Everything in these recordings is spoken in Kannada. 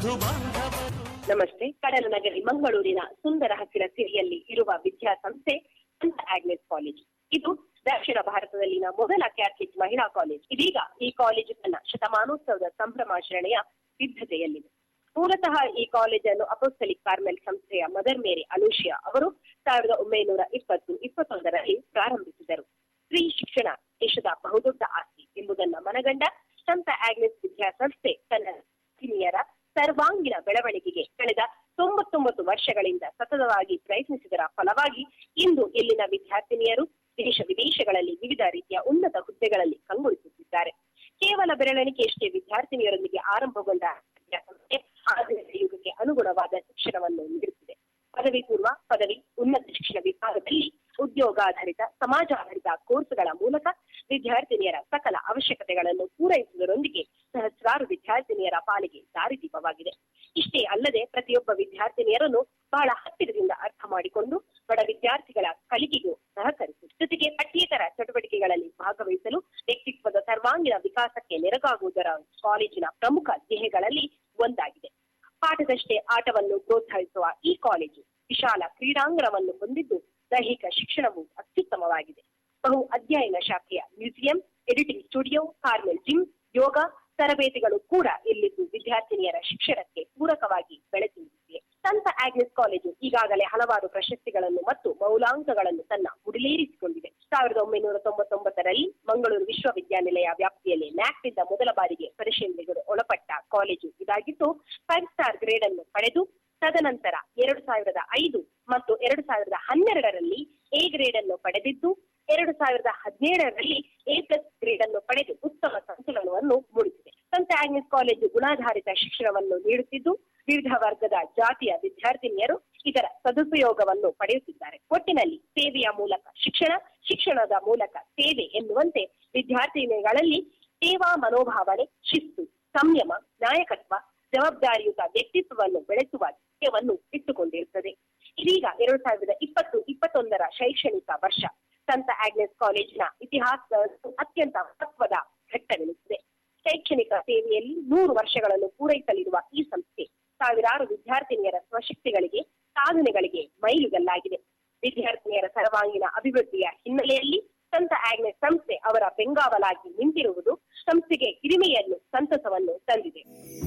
ಬಂಧು ಬಾಂಧವರು ನಮಸ್ತೆ ಕಡಲ ನಗರಿ ಮಂಗಳೂರಿನ ಸುಂದರ ಹಸಿರ ಸಿರಿಯಲ್ಲಿ ಇರುವ ವಿದ್ಯಾಸಂಸ್ಥೆ ಸಂತ ಆಗ್ನೆಸ್ ಕಾಲೇಜ್ ಇದು ದಕ್ಷಿಣ ಭಾರತದಲ್ಲಿನ ಮೊದಲ ಕ್ಯಾಥಲಿಕ್ ಮಹಿಳಾ ಕಾಲೇಜ್ ಇದೀಗ ಈ ಕಾಲೇಜು ತನ್ನ ಶತಮಾನೋತ್ಸವದ ಸಂಭ್ರಮಾಚರಣೆಯ ಸಿದ್ಧತೆಯಲ್ಲಿದೆ ಮೂಲತಃ ಈ ಕಾಲೇಜನ್ನು ಅಪೋಸ್ತಲಿಕ್ ಕಾರ್ಮೆಲ್ ಸಂಸ್ಥೆಯ ಮದರ್ ಮೇರಿ ಅಲೂಷಿಯಾ ಅವರು ಸಾವಿರದ ಒಂಬೈನೂರ ಇಪ್ಪತ್ತು ಇಪ್ಪತ್ತೊಂದರಲ್ಲಿ ಪ್ರಾರಂಭಿಸಿದರು ಸ್ತ್ರೀ ಶಿಕ್ಷಣ ದೇಶದ ಬಹುದೊಡ್ಡ ಆಸ್ತಿ ಎಂಬುದನ್ನ ಮನಗಂಡ ಸಂತ ಆಗ್ನೆಸ್ ವಿದ್ಯಾಸಂಸ್ಥೆ ತನ್ನ ವಿದ್ಯಾರ್ಥಿನಿಯರ ಸರ್ವಾಂಗೀಣ ಬೆಳವಣಿಗೆಗೆ ಕಳೆದ ತೊಂಬತ್ತೊಂಬತ್ತು ವರ್ಷಗಳಿಂದ ಸತತವಾಗಿ ಪ್ರಯತ್ನಿಸಿದರ ಫಲವಾಗಿ ಇಂದು ಇಲ್ಲಿನ ವಿದ್ಯಾರ್ಥಿನಿಯರು ದೇಶ ವಿದೇಶಗಳಲ್ಲಿ ವಿವಿಧ ರೀತಿಯ ಉನ್ನತ ಹುದ್ದೆಗಳಲ್ಲಿ ಕಂಗೊಳಿಸುತ್ತಿದ್ದಾರೆ ಕೇವಲ ಬೆರಳೆಣಿಕೆಯಷ್ಟೇ ವಿದ್ಯಾರ್ಥಿನಿಯರೊಂದಿಗೆ ಆರಂಭಗೊಂಡ ವಿದ್ಯಾಸಂಸ್ಥೆ ಆಧುನಿಕ ಯುಗಕ್ಕೆ ಅನುಗುಣವಾದ ಶಿಕ್ಷಣವನ್ನು ನೀಡುತ್ತಿದೆ ಪದವಿ ಪೂರ್ವ ಪದವಿ ಉನ್ನತ ಶಿಕ್ಷಣ ವಿಭಾಗದಲ್ಲಿ ಉದ್ಯೋಗಾಧಾರಿತ ಸಮಾಜಾಧಾರಿತ ಕೋರ್ಸ್ಗಳ ಮೂಲಕ ವಿದ್ಯಾರ್ಥಿನಿಯರ ಸಕಲ ಅವಶ್ಯಕತೆಗಳನ್ನು ಪೂರೈಸುವುದರೊಂದಿಗೆ ಸಹಸ್ರಾರು ವಿದ್ಯಾರ್ಥಿನಿಯರ ಪಾಲಿಗೆ ದಾರಿದೀಪವಾಗಿದೆ ಇಷ್ಟೇ ಅಲ್ಲದೆ ಪ್ರತಿಯೊಬ್ಬ ವಿದ್ಯಾರ್ಥಿನಿಯರನ್ನು ಬಹಳ ಹತ್ತಿರದಿಂದ ಅರ್ಥ ಮಾಡಿಕೊಂಡು ಬಡ ವಿದ್ಯಾರ್ಥಿಗಳ ಕಲಿಕೆಗೂ ಸಹಕರಿಸಿ ಜೊತೆಗೆ ಪಠ್ಯೇತರ ಚಟುವಟಿಕೆಗಳಲ್ಲಿ ಭಾಗವಹಿಸಲು ವ್ಯಕ್ತಿತ್ವದ ಸರ್ವಾಂಗೀಣ ವಿಕಾಸಕ್ಕೆ ನೆರವಾಗುವುದರ ಕಾಲೇಜಿನ ಪ್ರಮುಖ ಧ್ಯೇಯಗಳಲ್ಲಿ ಒಂದಾಗಿದೆ ಪಾಠದಷ್ಟೇ ಆಟವನ್ನು ಪ್ರೋತ್ಸಾಹಿಸುವ ಈ ಕಾಲೇಜು ವಿಶಾಲ ಕ್ರೀಡಾಂಗಣವನ್ನು ಹೊಂದಿದ್ದು ದೈಹಿಕ ಶಿಕ್ಷಣವು ಅತ್ಯುತ್ತಮವಾಗಿದೆ ಬಹು ಅಧ್ಯಯನ ಶಾಖೆಯ museum editing studio Carmel gym yoga ತರಬೇತಿಗಳು ಕೂಡ ಇಲ್ಲಿದ್ದು ವಿದ್ಯಾರ್ಥಿನಿಯರ ಶಿಕ್ಷಣಕ್ಕೆ ಪೂರಕವಾಗಿ ಬೆಳೆಸುತ್ತಿದೆ ಸಂತ ಆಗ್ನೆಸ್ ಕಾಲೇಜು ಈಗಾಗಲೇ ಹಲವಾರು ಪ್ರಶಸ್ತಿಗಳನ್ನು ಮತ್ತು ಮೌಲಾಂಕಗಳನ್ನು ತನ್ನ ಮುಡಿಲೇರಿಸಿಕೊಂಡಿದೆ ಸಾವಿರದ ಒಂಬೈನೂರ ತೊಂಬತ್ತೊಂಬತ್ತರಲ್ಲಿ ಮಂಗಳೂರು ವಿಶ್ವವಿದ್ಯಾನಿಲಯ ವ್ಯಾಪ್ತಿಯಲ್ಲಿ ನ್ಯಾಕ್ನಿಂದ ಮೊದಲ ಬಾರಿಗೆ ಪರಿಶೀಲನೆಗೆ ಒಳಪಟ್ಟ ಕಾಲೇಜು ಇದಾಗಿದ್ದು ಫೈವ್ ಸ್ಟಾರ್ ಗ್ರೇಡ್ ಅನ್ನು ಪಡೆದು ತದನಂತರ ಎರಡು ಸಾವಿರದ ಐದು ಮತ್ತು ಎರಡು ಸಾವಿರದ ಹನ್ನೆರಡರಲ್ಲಿ ಎ ಗ್ರೇಡ್ ಅನ್ನು ಪಡೆದಿದ್ದು ಎರಡು ಸಾವಿರದ ಹದಿನೇಳರಲ್ಲಿ ಎ ಪ್ಲಸ್ ಗ್ರೇಡ್ ಅನ್ನು ಪಡೆದು ಉತ್ತಮ ಸಂತುಲನವನ್ನು ಮೂಡಿಸಿದೆ ಸಂತ ಆಗ್ನೆಸ್ ಕಾಲೇಜು ಗುಣಾಧಾರಿತ ಶಿಕ್ಷಣವನ್ನು ನೀಡುತ್ತಿದ್ದು ವಿವಿಧ ವರ್ಗದ ಜಾತಿಯ ವಿದ್ಯಾರ್ಥಿನಿಯರು ಇದರ ಸದುಪಯೋಗವನ್ನು ಪಡೆಯುತ್ತಿದ್ದಾರೆ ಒಟ್ಟಿನಲ್ಲಿ ಸೇವೆಯ ಮೂಲಕ ಶಿಕ್ಷಣ ಶಿಕ್ಷಣದ ಮೂಲಕ ಸೇವೆ ಎನ್ನುವಂತೆ ವಿದ್ಯಾರ್ಥಿನಿಗಳಲ್ಲಿ ಸೇವಾ ಮನೋಭಾವನೆ ಶಿಸ್ತು ಸಂಯಮ ನಾಯಕತ್ವ ಜವಾಬ್ದಾರಿಯುತ ವ್ಯಕ್ತಿತ್ವವನ್ನು ಬೆಳೆಸುವ ಧ್ಯೇಯವನ್ನು ಇಟ್ಟುಕೊಂಡಿರುತ್ತದೆ ಇದೀಗ ಎರಡು ಸಾವಿರದ ಇಪ್ಪತ್ತು ಇಪ್ಪತ್ತೊಂದರ ಶೈಕ್ಷಣಿಕ ವರ್ಷ ಸಂತ ಆಗ್ನೆಸ್ ಕಾಲೇಜಿನ ಇತಿಹಾಸದ ಅತ್ಯಂತ ಮಹತ್ವದ ಘಟ್ಟವೆನಿಸಿದೆ ಶೈಕ್ಷಣಿಕ ಸೇವೆಯಲ್ಲಿ ನೂರು ವರ್ಷಗಳನ್ನು ಪೂರೈಸಲಿರುವ ಈ ಸಂಸ್ಥೆ ಸಾವಿರಾರು ವಿದ್ಯಾರ್ಥಿನಿಯರ ಸ್ವಶಕ್ತಿಗಳಿಗೆ ಸಾಧನೆಗಳಿಗೆ ಮೈಲುಗಲ್ಲಾಗಿದೆ ವಿದ್ಯಾರ್ಥಿನಿಯರ ಸರ್ವಾಂಗೀಣ ಅಭಿವೃದ್ಧಿಯ ಹಿನ್ನೆಲೆಯಲ್ಲಿ ಸಂತ ಆಗ್ನೆಸ್ ಸಂಸ್ಥೆ ಅವರ ಬೆಂಗಾವಲಾಗಿ ನಿಂತಿರುವುದು ಸಂಸ್ಥೆಗೆ ಹಿರಿಮೆಯನ್ನು ಸಂತಸವನ್ನು ತಂದಿದೆ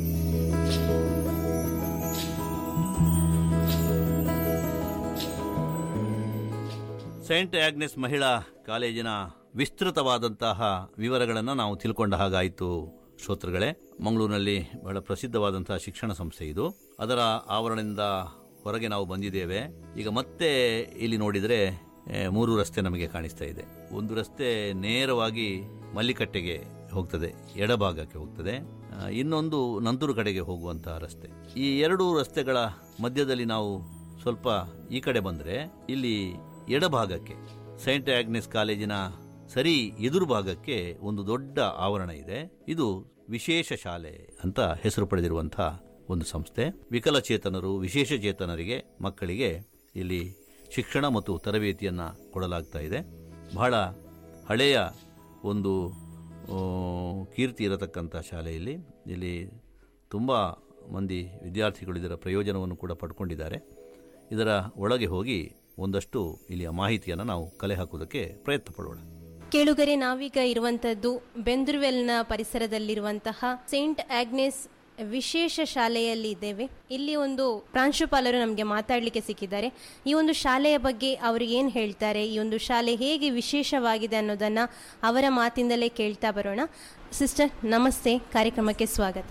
ಸೈಂಟ್ ಆಗ್ನೆಸ್ ಮಹಿಳಾ ಕಾಲೇಜಿನ ವಿಸ್ತೃತವಾದಂತಹ ವಿವರಗಳನ್ನು ನಾವು ತಿಳ್ಕೊಂಡ ಹಾಗಾಯಿತು ಶ್ರೋತೃಗಳೇ ಮಂಗಳೂರಿನಲ್ಲಿ ಬಹಳ ಪ್ರಸಿದ್ಧವಾದಂತಹ ಶಿಕ್ಷಣ ಸಂಸ್ಥೆ ಇದು ಅದರ ಆವರಣದಿಂದ ಹೊರಗೆ ನಾವು ಬಂದಿದ್ದೇವೆ ಈಗ ಮತ್ತೆ ಇಲ್ಲಿ ನೋಡಿದರೆ ಆ, ಮೂರು ರಸ್ತೆ ನಮಗೆ ಕಾಣಿಸ್ತಾ ಇದೆ ಒಂದು ರಸ್ತೆ ನೇರವಾಗಿ ಮಲ್ಲಿಕಟ್ಟೆಗೆ ಹೋಗ್ತದೆ ಎಡಭಾಗಕ್ಕೆ ಹೋಗ್ತದೆ ಆ, ಇನ್ನೊಂದು ನಂತೂರು ಕಡೆಗೆ ಹೋಗುವಂತಹ ರಸ್ತೆ ಈ ಎರಡು ರಸ್ತೆಗಳ ಮಧ್ಯದಲ್ಲಿ ನಾವು ಸ್ವಲ್ಪ ಈ ಕಡೆ ಬಂದರೆ ಇಲ್ಲಿ ಎಡಭಾಗಕ್ಕೆ ಸೈಂಟ್ ಆಗ್ನೆಸ್ ಕಾಲೇಜಿನ ಸರಿ ಎದುರು ಭಾಗಕ್ಕೆ ಒಂದು ದೊಡ್ಡ ಆವರಣ ಇದೆ ಇದು ವಿಶೇಷ ಶಾಲೆ ಅಂತ ಹೆಸರು ಪಡೆದಿರುವಂತಹ ಒಂದು ಸಂಸ್ಥೆ ವಿಕಲಚೇತನರು ವಿಶೇಷ ಚೇತನರಿಗೆ ಮಕ್ಕಳಿಗೆ ಇಲ್ಲಿ ಶಿಕ್ಷಣ ಮತ್ತು ತರಬೇತಿಯನ್ನು ಕೊಡಲಾಗ್ತಾ ಇದೆ ಬಹಳ ಹಳೆಯ ಒಂದು ಆ, ಕೀರ್ತಿ ಇರತಕ್ಕಂಥ ಶಾಲೆಯಲ್ಲಿ ಇಲ್ಲಿ ತುಂಬ ಮಂದಿ ವಿದ್ಯಾರ್ಥಿಗಳು ಇದರ ಪ್ರಯೋಜನವನ್ನು ಕೂಡ ಪಡ್ಕೊಂಡಿದ್ದಾರೆ ಇದರ ಒಳಗೆ ಹೋಗಿ ಒಂದಷ್ಟು ಇಲ್ಲಿಯ ಮಾಹಿತಿಯನ್ನು ನಾವು ಕಲೆ ಹಾಕುವುದಕ್ಕೆ ಪ್ರಯತ್ನ ಪಡೋಣ ಕೇಳುಗರೆ ನಾವೀಗ ಇರುವಂತದ್ದು ಬೆಂದ್ರುವೆಲ್ನ ಪರಿಸರದಲ್ಲಿರುವಂತಹ ಸೇಂಟ್ ಆಗ್ನೆಸ್ ವಿಶೇಷ ಶಾಲೆಯಲ್ಲಿ ಇದ್ದೇವೆ ಇಲ್ಲಿ ಒಂದು ಪ್ರಾಂಶುಪಾಲರು ನಮಗೆ ಮಾತಾಡಲಿಕ್ಕೆ ಸಿಕ್ಕಿದ್ದಾರೆ ಈ ಒಂದು ಶಾಲೆಯ ಬಗ್ಗೆ ಅವರು ಏನು ಹೇಳ್ತಾರೆ ಈ ಒಂದು ಶಾಲೆ ಹೇಗೆ ವಿಶೇಷವಾಗಿದೆ ಅನ್ನೋದನ್ನ ಅವರ ಮಾತಿಂದಲೇ ಕೇಳ್ತಾ ಬರೋಣ ಸಿಸ್ಟರ್ ನಮಸ್ತೆ ಕಾರ್ಯಕ್ರಮಕ್ಕೆ ಸ್ವಾಗತ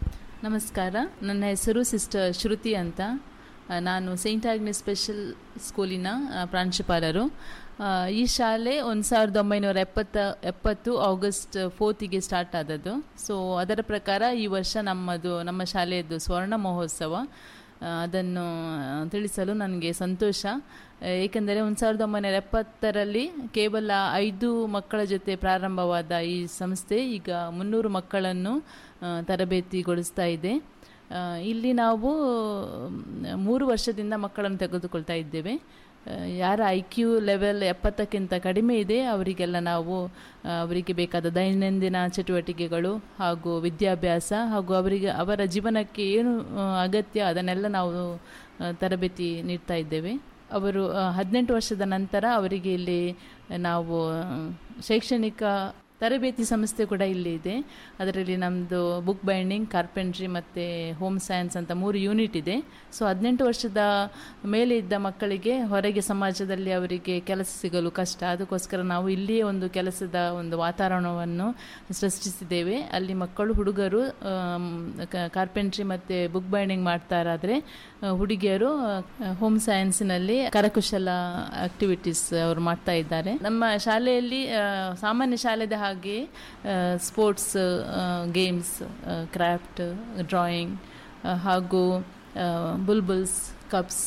ನಮಸ್ಕಾರ ನನ್ನ ಹೆಸರು ಸಿಸ್ಟರ್ ಶ್ರುತಿ ಅಂತ ಆ, ನಾನು ಸೈಂಟ್ ಆಗ್ನೆಸ್ ಸ್ಪೆಷಲ್ ಸ್ಕೂಲಿನ ಆ, ಪ್ರಾಂಶುಪಾಲರು ಆ, ಈ ಶಾಲೆ ಒಂದು ಸಾವಿರದ ಒಂಬೈನೂರ ಎಪ್ಪತ್ತ ಎಪ್ಪತ್ತು ಆಗಸ್ಟ್ ಫೋರ್ತಿಗೆ ಸ್ಟಾರ್ಟ್ ಆದದ್ದು ಸೊ ಅದರ ಪ್ರಕಾರ ಈ ವರ್ಷ ನಮ್ಮದು ನಮ್ಮ ಶಾಲೆಯದ್ದು ಸ್ವರ್ಣ ಮಹೋತ್ಸವ ಆ, ಅದನ್ನು ಆ, ತಿಳಿಸಲು ನನಗೆ ಸಂತೋಷ ಆ, ಏಕೆಂದರೆ ಒಂದು ಸಾವಿರದ ಒಂಬೈನೂರ ಎಪ್ಪತ್ತರಲ್ಲಿ ಕೇವಲ ಐದು ಮಕ್ಕಳ ಜೊತೆ ಪ್ರಾರಂಭವಾದ ಈ ಸಂಸ್ಥೆ ಈಗ ಮುನ್ನೂರು ಮಕ್ಕಳನ್ನು ಆ, ತರಬೇತಿಗೊಳಿಸ್ತಾ ಇದೆ ಆ, ಇಲ್ಲಿ ನಾವು ಮ್, ಮೂರು ವರ್ಷದಿಂದ ಮಕ್ಕಳನ್ನು ತೆಗೆದುಕೊಳ್ತಾ ಇದ್ದೇವೆ ಯಾರ ಐ ಕ್ಯೂ ಲೆವೆಲ್ ಎಪ್ಪತ್ತಕ್ಕಿಂತ ಕಡಿಮೆ ಇದೆ ಅವರಿಗೆಲ್ಲ ನಾವು ಆ, ಅವರಿಗೆ ಬೇಕಾದ ದೈನಂದಿನ ಚಟುವಟಿಕೆಗಳು ಹಾಗೂ ವಿದ್ಯಾಭ್ಯಾಸ ಹಾಗೂ ಅವರಿಗೆ ಅವರ ಜೀವನಕ್ಕೆ ಏನು ಆ, ಅಗತ್ಯ ಅದನ್ನೆಲ್ಲ ನಾವು ಆ, ತರಬೇತಿ ನೀಡ್ತಾ ಇದ್ದೇವೆ ಅವರು ಆ, ಹದಿನೆಂಟು ವರ್ಷದ ನಂತರ ಅವರಿಗೆ ಇಲ್ಲಿ ನಾವು ಆ, ಶೈಕ್ಷಣಿಕ ತರಬೇತಿ ಸಂಸ್ಥೆ ಕೂಡ ಇಲ್ಲಿ ಇದೆ ಅದರಲ್ಲಿ ನಮ್ಮದು ಬುಕ್ ಬೈಂಡಿಂಗ್ ಕಾರ್ಪೆಂಟ್ರಿ ಮತ್ತು ಹೋಮ್ ಸೈನ್ಸ್ ಅಂತ ಮೂರು ಯೂನಿಟ್ ಇದೆ ಸೊ ಹದಿನೆಂಟು ವರ್ಷದ ಮೇಲೆ ಇದ್ದ ಮಕ್ಕಳಿಗೆ ಹೊರಗೆ ಸಮಾಜದಲ್ಲಿ ಅವರಿಗೆ ಕೆಲಸ ಸಿಗಲು ಕಷ್ಟ ಅದಕ್ಕೋಸ್ಕರ ನಾವು ಇಲ್ಲಿಯೇ ಒಂದು ಕೆಲಸದ ಒಂದು ವಾತಾವರಣವನ್ನು ಸೃಷ್ಟಿಸಿದ್ದೇವೆ ಅಲ್ಲಿ ಮಕ್ಕಳು ಹುಡುಗರು ಕಾರ್ಪೆಂಟ್ರಿ ಮತ್ತು ಬುಕ್ ಬೈಂಡಿಂಗ್ ಮಾಡ್ತಾರಾದರೆ ಹುಡುಗಿಯರು ಹೋಮ್ ಸೈನ್ಸ್ನಲ್ಲಿ ಕರಕುಶಲ ಆಕ್ಟಿವಿಟೀಸ್ ಅವರು ಮಾಡ್ತಾ ಇದ್ದಾರೆ ನಮ್ಮ ಶಾಲೆಯಲ್ಲಿ ಆ, ಸಾಮಾನ್ಯ ಶಾಲೆದ ಹಾಗೆ ಸ್ಪೋರ್ಟ್ಸ್ ಗೇಮ್ಸ್ ಕ್ರಾಫ್ಟ್ ಡ್ರಾಯಿಂಗ್ ಹಾಗೂ ಬುಲ್ಬುಲ್ಸ್ ಕಪ್ಸ್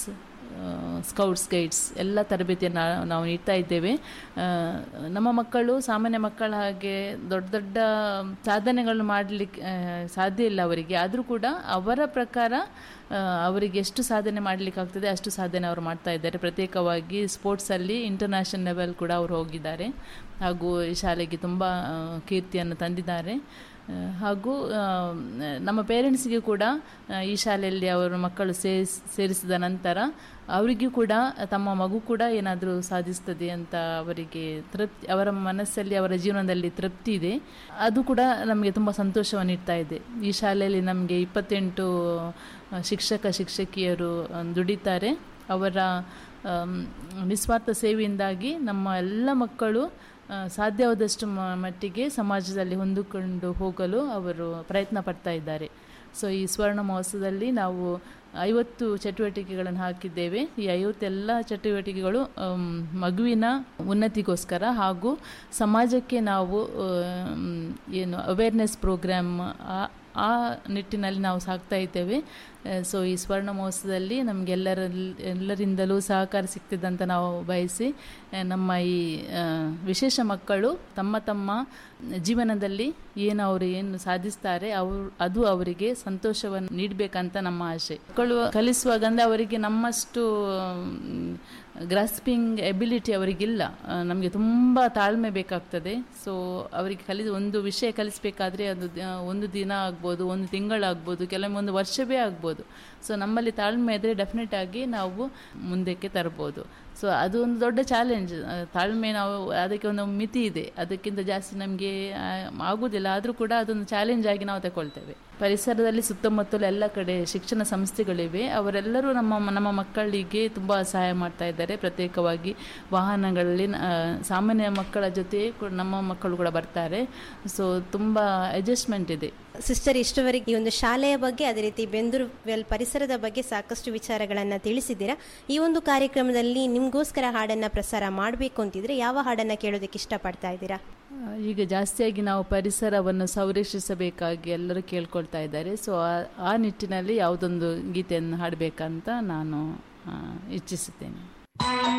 ಸ್ಕೌಟ್ಸ್ ಗೈಡ್ಸ್ ಎಲ್ಲ ತರಬೇತಿಯನ್ನು ನಾವು ನೀಡ್ತಾ ಇದ್ದೇವೆ ಆ, ನಮ್ಮ ಮಕ್ಕಳು ಸಾಮಾನ್ಯ ಮಕ್ಕಳ ಹಾಗೆ ದೊಡ್ಡ ದೊಡ್ಡ ಸಾಧನೆಗಳು ಮಾಡಲಿಕ್ಕೆ ಸಾಧ್ಯ ಇಲ್ಲ ಅವರಿಗೆ ಆದರೂ ಕೂಡ ಅವರ ಪ್ರಕಾರ ಆ, ಅವರಿಗೆ ಎಷ್ಟು ಸಾಧನೆ ಮಾಡಲಿಕ್ಕಾಗ್ತದೆ ಅಷ್ಟು ಸಾಧನೆ ಅವರು ಮಾಡ್ತಾ ಇದ್ದಾರೆ ಪ್ರತ್ಯೇಕವಾಗಿ ಸ್ಪೋರ್ಟ್ಸಲ್ಲಿ ಇಂಟರ್ನ್ಯಾಷನಲ್ ಲೆವೆಲ್ ಕೂಡ ಅವರು ಹೋಗಿದ್ದಾರೆ ಹಾಗೂ ಈ ಶಾಲೆಗೆ ತುಂಬ ಆ, ಕೀರ್ತಿಯನ್ನು ತಂದಿದ್ದಾರೆ ಆ, ಹಾಗೂ ಆ, ನಮ್ಮ ಪೇರೆಂಟ್ಸ್ಗೆ ಕೂಡ ಆ, ಈ ಶಾಲೆಯಲ್ಲಿ ಅವರ ಮಕ್ಕಳು ಸೇರಿಸ್ ಸೇರಿಸಿದ ನಂತರ ಅವರಿಗೂ ಕೂಡ ತಮ್ಮ ಮಗು ಕೂಡ ಏನಾದರೂ ಸಾಧಿಸ್ತದೆ ಅಂತ ಅವರಿಗೆ ತೃಪ್ತಿ ಅವರ ಮನಸ್ಸಲ್ಲಿ ಅವರ ಜೀವನದಲ್ಲಿ ತೃಪ್ತಿ ಇದೆ ಅದು ಕೂಡ ನಮಗೆ ತುಂಬ ಸಂತೋಷವನ್ನು ನೀಡ್ತಾ ಇದೆ ಈ ಶಾಲೆಯಲ್ಲಿ ನಮಗೆ ಇಪ್ಪತ್ತೆಂಟು ಆ, ಶಿಕ್ಷಕ ಶಿಕ್ಷಕಿಯರು ಆ, ದುಡಿತಾರೆ ಅವರ ಆಮ್, ನಿಸ್ವಾರ್ಥ ಸೇವೆಯಿಂದಾಗಿ ನಮ್ಮ ಎಲ್ಲ ಮಕ್ಕಳು ಆ, ಸಾಧ್ಯವಾದಷ್ಟು ಮ- ಮಟ್ಟಿಗೆ ಸಮಾಜದಲ್ಲಿ ಹೊಂದಿಕೊಂಡು ಹೋಗಲು ಅವರು ಪ್ರಯತ್ನ ಪಡ್ತಾ ಇದ್ದಾರೆ ಸೊ ಈ ಸ್ವರ್ಣ ಮಹೋತ್ಸವದಲ್ಲಿ ನಾವು ಐವತ್ತು ಚಟುವಟಿಕೆಗಳನ್ನು ಹಾಕಿದ್ದೇವೆ ಈ ಐವತ್ತೆಲ್ಲ ಚಟುವಟಿಕೆಗಳು ಆಮ್, ಮಗುವಿನ ಉನ್ನತಿಗೋಸ್ಕರ ಹಾಗೂ ಸಮಾಜಕ್ಕೆ ನಾವು ಆಮ್, ಏನು ಅವೇರ್ನೆಸ್ ಪ್ರೋಗ್ರಾಮ್ ಆ ನಿಟ್ಟಿನಲ್ಲಿ ನಾವು ಸಾಕ್ತಾ ಇದ್ದೇವೆ ಸೊ ಈ ಸ್ವರ್ಣ ಮಹೋತ್ಸವದಲ್ಲಿ ನಮಗೆಲ್ಲರಲ್ಲಿ ಎಲ್ಲರಿಂದಲೂ ಸಹಕಾರ ಸಿಗ್ತಿದೆ ಅಂತ ನಾವು ಬಯಸಿ ಆ, ನಮ್ಮ ಈ ಆ, ವಿಶೇಷ ಮಕ್ಕಳು ತಮ್ಮ ತಮ್ಮ ಜೀವನದಲ್ಲಿ ಏನು ಅವರು ಏನು ಸಾಧಿಸ್ತಾರೆ ಅವರು ಅದು ಅವರಿಗೆ ಸಂತೋಷವನ್ನು ನೀಡಬೇಕಂತ ನಮ್ಮ ಆಶೆ ಮಕ್ಕಳು ಕಲಿಸುವಾಗ ಅಂದರೆ ಅವರಿಗೆ ನಮ್ಮಷ್ಟು ಗ್ರಾಸ್ಪಿಂಗ್ ಎಬಿಲಿಟಿ ಅವರಿಗಿಲ್ಲ ನಮಗೆ ತುಂಬ ತಾಳ್ಮೆ ಬೇಕಾಗ್ತದೆ ಸೊ ಅವರಿಗೆ ಕಲಿ ಒಂದು ವಿಷಯ ಕಲಿಸಬೇಕಾದ್ರೆ ಅದು ದ- ಒಂದು ದಿನ ಆಗ್ಬೋದು ಒಂದು ತಿಂಗಳಾಗ್ಬೋದು ಕೆಲವೊಮ್ಮೆ ಒಂದು ವರ್ಷವೇ ಆಗ್ಬೋದು ಸೊ ನಮ್ಮಲ್ಲಿ ತಾಳ್ಮೆ ಇದ್ದರೆ ಡೆಫಿನೆಟ್ ಆಗಿ ನಾವು ಮುಂದಕ್ಕೆ ತರ್ಬೋದು ಸೊ ಅದು ಒಂದು ದೊಡ್ಡ ಚಾಲೆಂಜ್ ತಾಳ್ಮೆ ನಾವು ಅದಕ್ಕೆ ಒಂದು ಮಿತಿ ಇದೆ ಅದಕ್ಕಿಂತ ಜಾಸ್ತಿ ನಮಗೆ ಆಗುವುದಿಲ್ಲ ಆದರೂ ಕೂಡ ಅದೊಂದು ಚಾಲೆಂಜ್ ಆಗಿ ನಾವು ತಗೊಳ್ತೇವೆ ಪರಿಸರದಲ್ಲಿ ಸುತ್ತಮುತ್ತಲು ಎಲ್ಲ ಕಡೆ ಶಿಕ್ಷಣ ಸಂಸ್ಥೆಗಳಿವೆ ಅವರೆಲ್ಲರೂ ನಮ್ಮ ನಮ್ಮ ಮಕ್ಕಳಿಗೆ ತುಂಬ ಸಹಾಯ ಮಾಡ್ತಾ ಇದ್ದಾರೆ ಪ್ರತ್ಯೇಕವಾಗಿ ವಾಹನಗಳಲ್ಲಿ ಆ, ಸಾಮಾನ್ಯ ಮಕ್ಕಳ ಜೊತೆ ಕೂಡ ನಮ್ಮ ಮಕ್ಕಳು ಕೂಡ ಬರ್ತಾರೆ ಸೊ ತುಂಬ ಅಡ್ಜಸ್ಟ್ಮೆಂಟ್ ಇದೆ ಸಿಸ್ಟರ್ ಇಷ್ಟವರೆಗೆ ಈ ಒಂದು ಶಾಲೆಯ ಬಗ್ಗೆ ಅದೇ ರೀತಿ ಬೆಂದೂರು ವೆಲ್ ಪರಿಸರದ ಬಗ್ಗೆ ಸಾಕಷ್ಟು ವಿಚಾರಗಳನ್ನು ತಿಳಿಸಿದ್ದೀರಾ ಈ ಒಂದು ಕಾರ್ಯಕ್ರಮದಲ್ಲಿ ನಿಮಗೋಸ್ಕರ ಹಾಡನ್ನು ಪ್ರಸಾರ ಮಾಡಬೇಕು ಅಂತಿದ್ರೆ ಯಾವ ಹಾಡನ್ನು ಕೇಳೋದಕ್ಕೆ ಇಷ್ಟಪಡ್ತಾ ಇದ್ದೀರಾ ಆ, ಈಗ ಜಾಸ್ತಿಯಾಗಿ ನಾವು ಪರಿಸರವನ್ನು ಸಂರಕ್ಷಿಸಬೇಕಾಗಿ ಎಲ್ಲರೂ ಕೇಳ್ಕೊಳ್ತಾ ಇದ್ದಾರೆ ಸೊ ಆ- ಆ ನಿಟ್ಟಿನಲ್ಲಿ ಯಾವುದೊಂದು ಗೀತೆಯನ್ನು ಹಾಡಬೇಕಂತ ನಾನು ಆ, ಇಚ್ಛಿಸುತ್ತೇನೆ